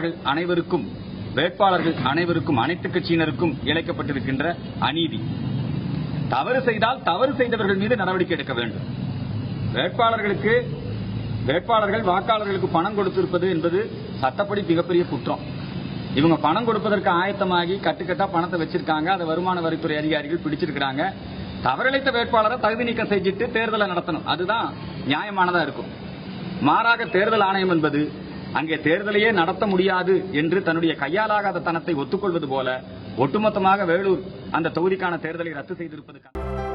அனைவருக்கும் வேட்பாளர்கள் அனைவருக்கும் அனைத்து கட்சியினருக்கும் இழைக்கப்பட்டிருக்கின்ற அநீதி தவறு செய்தால் தவறு செய்தவர்கள் மீது நடவடிக்கை எடுக்க வேண்டும் வேட்பாளர்களுக்கு வேட்பாளர்கள் வாக்காளர்களுக்கு பணம் கொடுத்திருப்பது என்பது சட்டப்படி மிகப்பெரிய குற்றம் இவங்க பணம் கொடுப்பதற்கு ஆயத்தமாகி கட்டுக்கட்டா பணத்தை வச்சிருக்காங்க அதை வருமான வரித்துறை அதிகாரிகள் பிடிச்சிருக்கிறாங்க தவறிழைத்த வேட்பாளரை தகுதி நீக்கம் செஞ்சுட்டு தேர்தலை நடத்தணும் அதுதான் நியாயமானதா இருக்கும் மாறாக தேர்தல் ஆணையம் என்பது அங்கே தேர்தலையே நடத்த முடியாது என்று தன்னுடைய கையாலாகாத தனத்தை ஒத்துக்கொள்வது போல ஒட்டுமொத்தமாக வேலூர் அந்த தொகுதிக்கான தேர்தலை ரத்து செய்திருப்பது